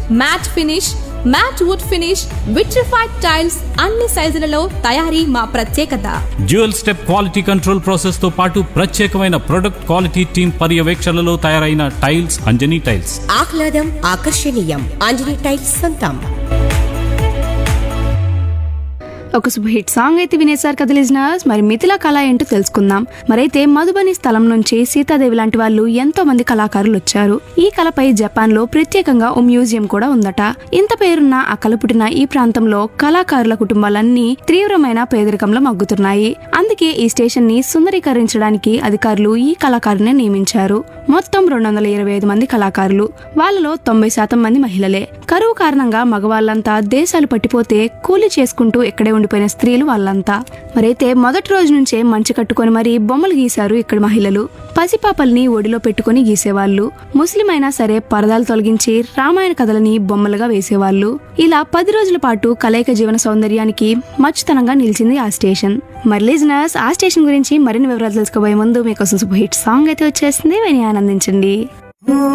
mat finish matt wood finish vitrified tiles అన్ని సైజులలో తయారీ మా ప్రత్యేకత dual step quality control process తో పాటు ప్రత్యేకమైన ప్రొడక్ట్ క్వాలిటీ టీమ్ పర్యవేక్షణలో తయారైన టైల్స్ అంజనీ టైల్స్ ఆహ్లాదం ఆకర్షణీయం ఆంజనేయ టైల్స్ సొంతం ఒక సూపర్ హిట్ సాంగ్ అయితే వినేశారు కదా లిజనర్స్ మరి మిథిల కళ ఏంటో తెలుసుకుందాం మరైతే మధుబని స్థలం నుంచి సీతాదేవి లాంటి వాళ్ళు ఎంతో మంది కళాకారులు వచ్చారు ఈ కళపై జపాన్ లో ప్రత్యేకంగా ఓ మ్యూజియం కూడా ఉందట ఇంత పేరున్న ఆ కళ పుట్టిన ఈ ప్రాంతంలో కళాకారుల కుటుంబాలన్నీ తీవ్రమైన పేదరికంలో మగ్గుతున్నాయి అందుకే ఈ స్టేషన్ ని సుందరీకరించడానికి అధికారులు ఈ కళాకారుని నియమించారు మొత్తం రెండు వందల ఇరవై ఐదు మంది కళాకారులు వాళ్ళలో తొంభై శాతం మంది మహిళలే కరువు కారణంగా మగవాళ్ళంతా దేశాలు పట్టిపోతే కూలి చేసుకుంటూ ఇక్కడే ఉండిపోయిన స్త్రీలు వాళ్ళంతా మరైతే మొదటి రోజు నుంచే మంచి కట్టుకొని మరీ బొమ్మలు గీశారు ఇక్కడ మహిళలు పసిపాపల్ని ఒడిలో పెట్టుకొని గీసేవాళ్ళు ముస్లిం అయినా సరే పరదాలు తొలగించి రామాయణ కథలని బొమ్మలుగా వేసేవాళ్ళు ఇలా పది రోజుల పాటు కలయిక జీవన సౌందర్యానికి మచ్చుతనంగా నిలిచింది ఆ స్టేషన్ మరి లిజనర్స్ ఆ స్టేషన్ గురించి మరిన్ని వివరాలు తెలుసుకోబోయే ముందు మీకోసం సూపర్ హిట్ సాంగ్ అయితే వచ్చేసింది విని ఆనందించండి